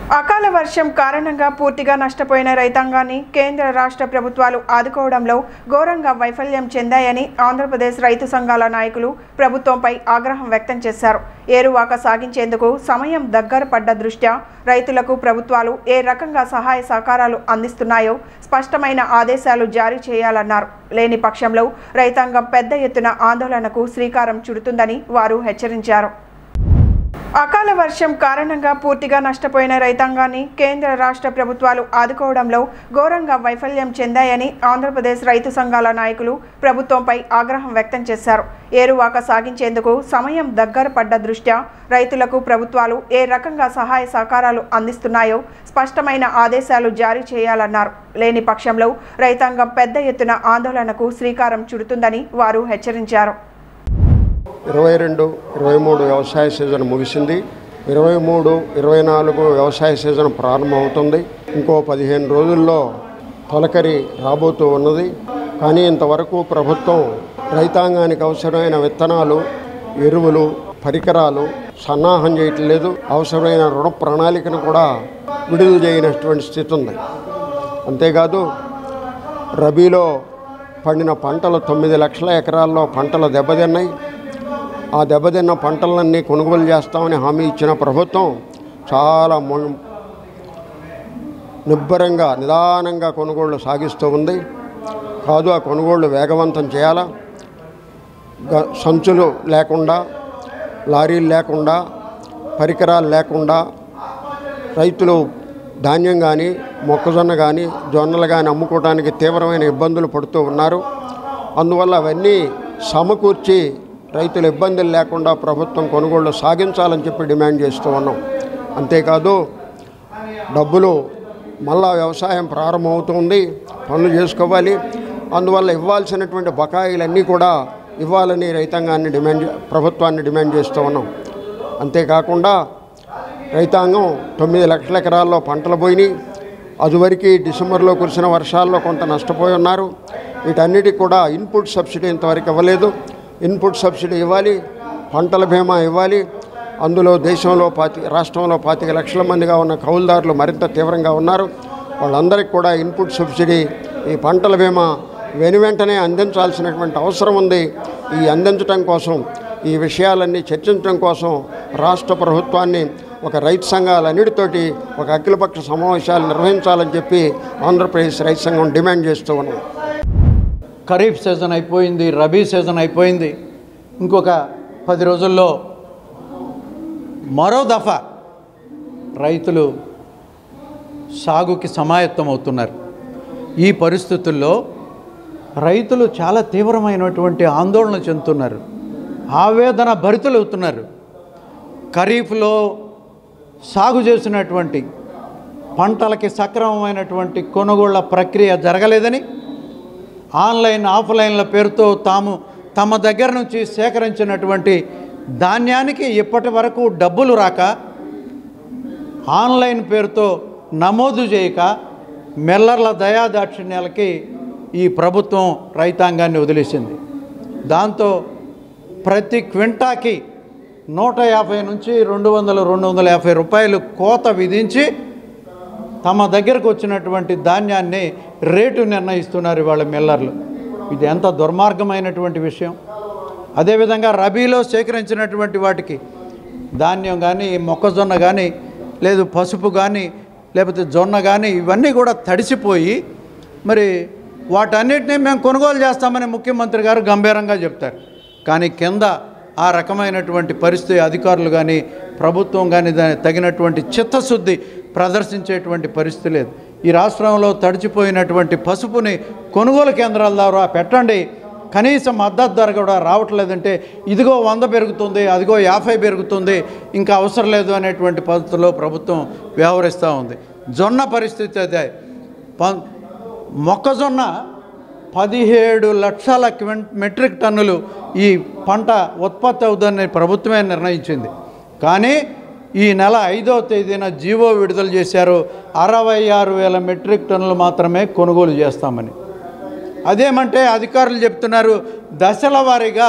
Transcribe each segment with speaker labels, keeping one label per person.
Speaker 1: అకాల వర్షం కారణంగా పూర్తిగా నష్టపోయిన రైతాంగాన్ని కేంద్ర రాష్ట్ర ప్రభుత్వాలు ఆదుకోవడంలో ఘోరంగా వైఫల్యం చెందాయని ఆంధ్రప్రదేశ్ రైతు సంఘాల నాయకులు ప్రభుత్వంపై ఆగ్రహం వ్యక్తం చేశారు ఏరువాక సాగించేందుకు సమయం దగ్గర పడ్డ దృష్ట్యా రైతులకు ప్రభుత్వాలు ఏ రకంగా సహాయ సహకారాలు అందిస్తున్నాయో స్పష్టమైన ఆదేశాలు జారీ చేయాలన్నారు లేని పక్షంలో రైతాంగం పెద్ద ఎత్తున ఆందోళనకు శ్రీకారం చుడుతుందని వారు హెచ్చరించారు అకాల వర్షం కారణంగా పూర్తిగా నష్టపోయిన రైతాంగాన్ని కేంద్ర రాష్ట్ర ప్రభుత్వాలు ఆదుకోవడంలో ఘోరంగా వైఫల్యం చెందాయని ఆంధ్రప్రదేశ్ రైతు సంఘాల నాయకులు ప్రభుత్వంపై ఆగ్రహం వ్యక్తం చేశారు ఏరువాక సాగించేందుకు సమయం దగ్గర పడ్డ దృష్ట్యా రైతులకు ప్రభుత్వాలు ఏ రకంగా సహాయ సహకారాలు అందిస్తున్నాయో స్పష్టమైన ఆదేశాలు జారీ చేయాలన్నారు లేని పక్షంలో రైతాంగం పెద్ద ఎత్తున ఆందోళనకు శ్రీకారం చుడుతుందని వారు హెచ్చరించారు
Speaker 2: ఇరవై రెండు ఇరవై మూడు వ్యవసాయ సీజన్ ముగిసింది ఇరవై మూడు ఇరవై నాలుగు వ్యవసాయ సీజన్ ప్రారంభమవుతుంది ఇంకో పదిహేను రోజుల్లో తొలకరి రాబోతూ ఉన్నది కానీ ఇంతవరకు ప్రభుత్వం రైతాంగానికి అవసరమైన విత్తనాలు ఎరువులు పరికరాలు సన్నాహం చేయట్లేదు అవసరమైన రుణ ప్రణాళికను కూడా విడుదల చేయనటువంటి స్థితి ఉంది అంతేకాదు రబీలో పండిన పంటలు తొమ్మిది లక్షల ఎకరాల్లో పంటలు దెబ్బతిన్నాయి ఆ దెబ్బతిన్న పంటలన్నీ కొనుగోలు చేస్తామని హామీ ఇచ్చిన ప్రభుత్వం చాలా మొ- నిబ్బరంగా నిదానంగా కొనుగోళ్లు సాగిస్తూ ఉంది కాదు ఆ కొనుగోళ్లు వేగవంతం చేయాలా గ- సంచులు లేకుండా లారీలు లేకుండా పరికరాలు లేకుండా రైతులు ధాన్యం కానీ మొక్కజొన్న కానీ జొన్నలు కానీ అమ్ముకోవడానికి తీవ్రమైన ఇబ్బందులు పడుతూ ఉన్నారు అందువల్ల అవన్నీ సమకూర్చి రైతులు ఇబ్బందులు లేకుండా ప్రభుత్వం కొనుగోళ్లు సాగించాలని చెప్పి డిమాండ్ చేస్తూ ఉన్నాం అంతేకాదు డబ్బులు మళ్ళా వ్యవసాయం ప్రారంభమవుతుంది పనులు చేసుకోవాలి అందువల్ల ఇవ్వాల్సినటువంటి బకాయిలన్నీ కూడా ఇవ్వాలని రైతాంగాన్ని డిమాండ్ ప్రభుత్వాన్ని డిమాండ్ చేస్తూ ఉన్నాం అంతేకాకుండా రైతాంగం తొమ్మిది లక్షల ఎకరాల్లో పంటలు పోయినాయి అదివరకు డిసెంబర్లో కురిసిన వర్షాల్లో కొంత నష్టపోయి ఉన్నారు వీటన్నిటికి కూడా ఇన్పుట్ సబ్సిడీ ఇంతవరకు ఇవ్వలేదు ఇన్పుట్ సబ్సిడీ ఇవ్వాలి పంటల బీమా ఇవ్వాలి అందులో దేశంలో పాతి రాష్ట్రంలో పాతిక లక్షల మందిగా ఉన్న కౌలుదారులు మరింత తీవ్రంగా ఉన్నారు వాళ్ళందరికీ కూడా ఇన్పుట్ సబ్సిడీ ఈ పంటల బీమా వెను వెంటనే అందించాల్సినటువంటి అవసరం ఉంది ఈ అందించడం కోసం ఈ విషయాలన్నీ చర్చించడం కోసం రాష్ట్ర ప్రభుత్వాన్ని ఒక రైతు సంఘాలన్నిటితోటి ఒక అఖిలపక్ష సమావేశాలు నిర్వహించాలని చెప్పి ఆంధ్రప్రదేశ్ రైతు సంఘం డిమాండ్ చేస్తూ ఉన్నాం
Speaker 3: ఖరీఫ్ సీజన్ అయిపోయింది రబీ సీజన్ అయిపోయింది ఇంకొక పది రోజుల్లో మరో దఫా రైతులు సాగుకి సమాయత్తం అవుతున్నారు ఈ పరిస్థితుల్లో రైతులు చాలా తీవ్రమైనటువంటి ఆందోళన చెందుతున్నారు ఆవేదన భరితులు అవుతున్నారు ఖరీఫ్లో సాగు చేసినటువంటి పంటలకి సక్రమమైనటువంటి కొనుగోళ్ల ప్రక్రియ జరగలేదని ఆన్లైన్ ఆఫ్లైన్ల పేరుతో తాము తమ దగ్గర నుంచి సేకరించినటువంటి ధాన్యానికి ఇప్పటి వరకు డబ్బులు రాక ఆన్లైన్ పేరుతో నమోదు చేయక మెల్లర్ల దయాదాక్షిణ్యాలకి ఈ ప్రభుత్వం రైతాంగాన్ని వదిలేసింది దాంతో ప్రతి క్వింటాకి నూట యాభై నుంచి రెండు వందల రెండు వందల యాభై రూపాయలు కోత విధించి తమ దగ్గరకు వచ్చినటువంటి ధాన్యాన్ని రేటు నిర్ణయిస్తున్నారు ఇవాళ మిల్లర్లు ఇది ఎంత దుర్మార్గమైనటువంటి విషయం అదేవిధంగా రబీలో సేకరించినటువంటి వాటికి ధాన్యం కానీ మొక్కజొన్న కానీ లేదు పసుపు కానీ లేకపోతే జొన్న కానీ ఇవన్నీ కూడా తడిసిపోయి మరి వాటన్నిటిని మేము కొనుగోలు చేస్తామని ముఖ్యమంత్రి గారు గంభీరంగా చెప్తారు కానీ కింద ఆ రకమైనటువంటి పరిస్థితి అధికారులు కానీ ప్రభుత్వం కానీ దాని తగినటువంటి చిత్తశుద్ధి ప్రదర్శించేటువంటి పరిస్థితి లేదు ఈ రాష్ట్రంలో తడిచిపోయినటువంటి పసుపుని కొనుగోలు కేంద్రాల ద్వారా పెట్టండి కనీసం మద్దతు ధర కూడా రావట్లేదంటే ఇదిగో వంద పెరుగుతుంది అదిగో యాభై పెరుగుతుంది ఇంకా అవసరం లేదు అనేటువంటి పద్ధతిలో ప్రభుత్వం వ్యవహరిస్తూ ఉంది జొన్న పరిస్థితి అదే ప- మొక్కజొన్న పదిహేడు లక్షల క్వింట్ మెట్రిక్ టన్నులు ఈ పంట ఉత్పత్తి అవుతుందని ప్రభుత్వమే నిర్ణయించింది కానీ ఈ నెల ఐదో తేదీన జీవో విడుదల చేశారు అరవై ఆరు వేల మెట్రిక్ టన్నులు మాత్రమే కొనుగోలు చేస్తామని అదేమంటే అధికారులు చెప్తున్నారు దశల వారీగా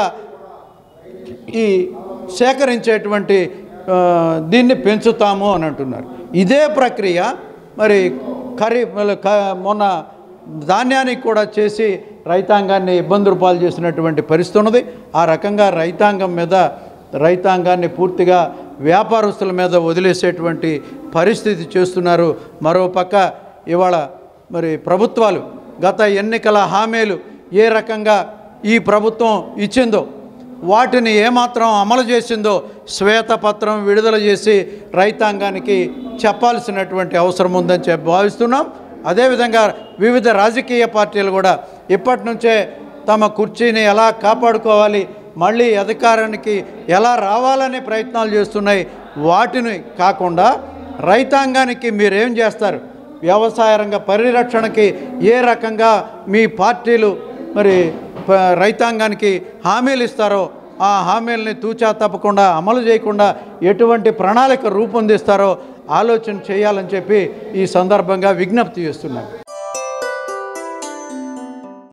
Speaker 3: ఈ సేకరించేటువంటి ఆ, దీన్ని పెంచుతాము అని అంటున్నారు ఇదే ప్రక్రియ మరి ఖరీ క- మొన్న ధాన్యానికి కూడా చేసి రైతాంగాన్ని ఇబ్బందులు పాలు చేసినటువంటి పరిస్థితి ఉన్నది ఆ రకంగా రైతాంగం మీద రైతాంగాన్ని పూర్తిగా వ్యాపారస్తుల మీద వదిలేసేటువంటి పరిస్థితి చేస్తున్నారు మరోపక్క ఇవాళ మరి ప్రభుత్వాలు గత ఎన్నికల హామీలు ఏ రకంగా ఈ ప్రభుత్వం ఇచ్చిందో వాటిని ఏమాత్రం అమలు చేసిందో శ్వేతపత్రం విడుదల చేసి రైతాంగానికి చెప్పాల్సినటువంటి అవసరం ఉందని చెప్పి భావిస్తున్నాం అదేవిధంగా వివిధ రాజకీయ పార్టీలు కూడా ఇప్పటి నుంచే తమ కుర్చీని ఎలా కాపాడుకోవాలి మళ్ళీ అధికారానికి ఎలా రావాలనే ప్రయత్నాలు చేస్తున్నాయి వాటిని కాకుండా రైతాంగానికి మీరేం చేస్తారు వ్యవసాయ రంగ పరిరక్షణకి ఏ రకంగా మీ పార్టీలు మరి ప- రైతాంగానికి హామీలు ఇస్తారో ఆ హామీలని తూచా తప్పకుండా అమలు చేయకుండా ఎటువంటి ప్రణాళిక రూపొందిస్తారో ఆలోచన చేయాలని చెప్పి ఈ సందర్భంగా విజ్ఞప్తి చేస్తున్నాను